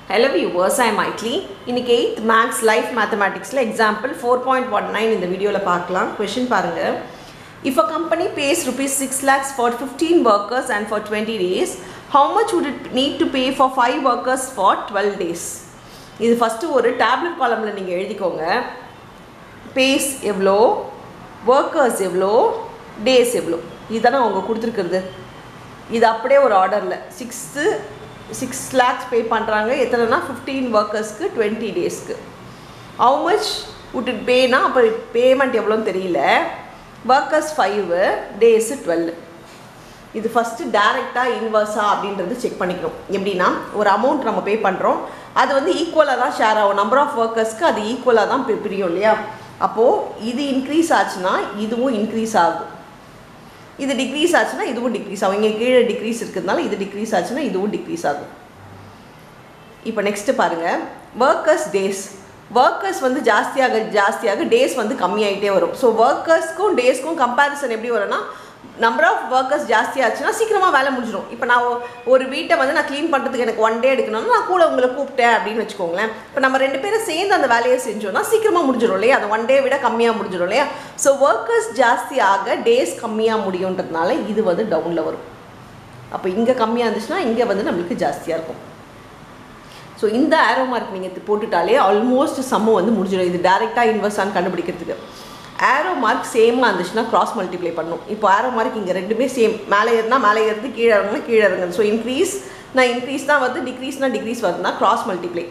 hello viewers ஐ மைட்லி இன்னைக்கு எயித் மேக்ஸ் லைஃப் மேத்தமேட்டிக்ஸில் example four point one nine இந்த வீடியோவில் பார்க்கலாம் கொஷின் பாருங்கள் if a company pays rupees six lakhs for fifteen workers and for twenty days how much would it need to pay for five workers for twelve days இது first ஒரு tablet காலமில் நீங்கள் எழுதிக்கோங்க base எவ்வளோ ஒர்க்கர்ஸ் எவ்வளோ days எவ்வளோ இதுதானே அவங்க கொடுத்துருக்குறது இது அப்படியே ஒரு ஆர்டரில் சிக்ஸ்த்து சிக்ஸ் லேக்ஸ் பே பண்ணுறாங்க எத்தனைனா ஃபிஃப்டீன் ஒர்க்கர்ஸ்க்கு டுவெண்ட்டி டேஸ்க்கு ஹவு மச் would it பேனா அப்போ பேமெண்ட் எவ்வளோன்னு தெரியல ஒர்க்கர்ஸ் ஃபைவு டேஸு டுவெல் இது ஃபஸ்ட்டு டேரெக்டாக இன்வர்ஸா அப்படின்றது செக் பண்ணிக்கணும் எப்படின்னா ஒரு அமௌண்ட் நம்ம பே பண்ணுறோம் அது வந்து ஈக்குவலாக தான் ஷேர் ஆகும் நம்பர் ஆஃப் ஒர்க்கர்ஸ்க்கு அது ஈக்குவலாக தான் பி- பிரியும் இல்லையா அப்போது இது இன்க்ரீஸ் ஆச்சுன்னா இதுவும் இன்க்ரீஸ் ஆகும் இது டிக்ரீஸ் ஆச்சுன்னா இதுவும் டிக்ரீஸ் ஆகும் இங்கே கீழே டிக்ரீஸ் இருக்கிறதுனால இது டிக்ரீஸ் ஆச்சுன்னா இதுவும் டிக்ரீஸ் ஆகும் இப்போ நெக்ஸ்ட்டு பாருங்கள் ஒர்க்கர்ஸ் டேஸ் ஒர்க்கர்ஸ் வந்து ஜாஸ்தியாக ஜாஸ்தியாக டேஸ் வந்து கம்மியாயிட்டே வரும் ஸோ ஒர்க்கர்ஸ்க்கும் டேஸ்க்கும் கம்பேரிசன் எப்படி வரும்னா நம்பர் ஆஃப் ஒர்க்கர்ஸ் ஜாஸ்தியாச்சுன்னா சீக்கிரமாக வேலை முடிஞ்சிடும் இப்போ நான் ஒ- ஒரு வீட்டை வந்து நான் க்ளீன் பண்ணுறதுக்கு எனக்கு ஒன் டே எடுக்கணும்னா நான் கூட உங்களை கூப்பிட்டேன் அப்படின்னு வச்சுக்கோங்களேன் இப்போ நம்ம ரெண்டு பேரும் சேர்ந்து அந்த வேலையை செஞ்சோம்னா சீக்கிரமாக முடிஞ்சிடும் இல்லையா அந்த ஒன் டே விட கம்மியாக முடிஞ்சிடும் இல்லையா ஸோ ஒர்க்கர்ஸ் ஜாஸ்தியாக டேஸ் கம்மியாக முடியுன்றதுனால இது வந்து டவுனில் வரும் அப்போ இங்கே கம்மியாக இருந்துச்சுன்னா இங்கே வந்து நம்மளுக்கு ஜாஸ்தியாக இருக்கும் ஸோ இந்த ஆரோ மார்க் நீங்கள் போட்டுட்டாலே ஆல்மோஸ்ட் சம்மு வந்து முடிஞ்சிடும் இது டேரெக்டாக இன்வெஸ்டான்னு கண்டுபிடிக்கிறதுக்கு ஆரோ மார்க் சேமாக இருந்துச்சுன்னா கிராஸ் மல்டிப்ளை பண்ணும் இப்போ ஆரோ மார்க் இங்கே ரெண்டுமே சேம் மேலே ஏறினா மேலே ஏறுது கீழே இறங்குனா கீழே இறங்குது ஸோ இன்க்ரீஸ் நான் இன்க்ரீஸ் தான் வருது டிக்ரீஸ்னா டிக்ரீஸ் வருதுன்னா கிராஸ் மல்டிப்ளை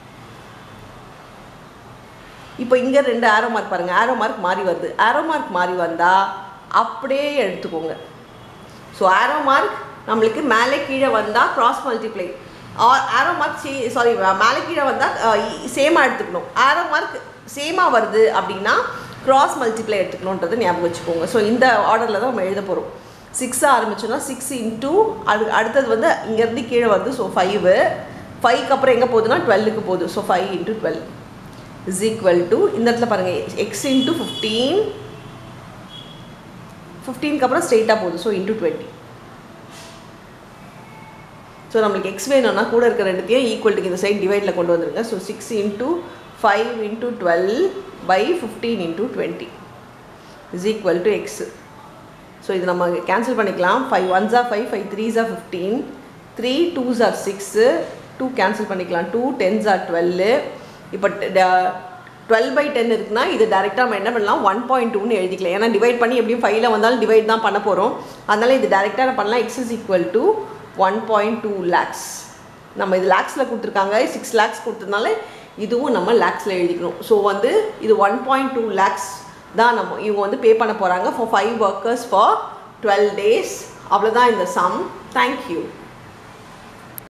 இப்போ இங்கே ரெண்டு ஆரோ மார்க் பாருங்கள் ஆரோ மார்க் மாறி வருது ஆரோ மார்க் மாறி வந்தால் அப்படியே எடுத்துக்கோங்க ஸோ ஆரோ மார்க் நம்மளுக்கு மேலே கீழே வந்தால் cross multiply arrow mark say sorry மேலே கீழே வந்தால் சேமாக எடுத்துக்கணும் ஆரோ மார்க் சேமாக வருது அப்படின்னா கிராஸ் மல்டிப்ளை எடுத்துக்கணுன்றது ஞாபகம் வச்சுக்கோங்க ஸோ இந்த ஆர்டரில் தான் நம்ம எழுத போகிறோம் சிக்ஸாக ஆரம்பிச்சோன்னா சிக்ஸ் இன்ட்டு அடு அடுத்தது வந்து இங்கேருந்து கீழே வருது ஸோ ஃபைவு ஃபைவ்க்கு அப்புறம் எங்கே போகுதுன்னா டுவெல்லுக்கு போகுது so five into twelve is equal to இந்த இடத்துல பாருங்கள் எக்ஸ் இன்ட்டு ஃபிஃப்டீன் ஃபிஃப்டீனுக்கு அப்புறம் ஸ்ட்ரெயிட்டாக போகுது ஸோ இன்ட்டு டுவெண்ட்டி ஸோ நம்மளுக்கு எக்ஸ் வேணும்னா கூட இருக்கிற ரெண்டுத்தையும் ஈக்குவல்ட்டுக்கு இந்த சைடு டிவைடில் கொண்டு வந்துருங்க so six into five into twelve by fifteen into twenty is equal to x so இது நம்ம கேன்சல் பண்ணிக்கலாம் five ones are five five threes are fifteen three twos are six two cancel பண்ணிக்கலாம் two tens are twelve இப்போ twelve by ten இருக்குன்னா இது டேரெக்டாக நம்ம என்ன பண்ணலாம் ஒன் பாயிண்ட் டூன்னு எழுதிக்கலாம் ஏன்னா டிவைட் பண்ணி எப்படியும் ஃபைவ்ல வந்தாலும் டிவைட் தான் பண்ண போகிறோம் அதனால் இது டேரெக்டாக பண்ணலாம் x is equal to one point two lakhs நம்ம இது லேக்ஸில் கொடுத்துருக்காங்க சிக்ஸ் லேக்ஸ் கொடுத்ததுனால இதுவும் நம்ம லேக்ஸில் எழுதிக்கணும் ஸோ வந்து இது ஒன் பாயிண்ட் டூ லேக்ஸ் தான் நம்ம இவங்க வந்து பே பண்ண போகிறாங்க for five workers for twelve days அவ்வளோதான் இந்த சம் தேங்க்யூ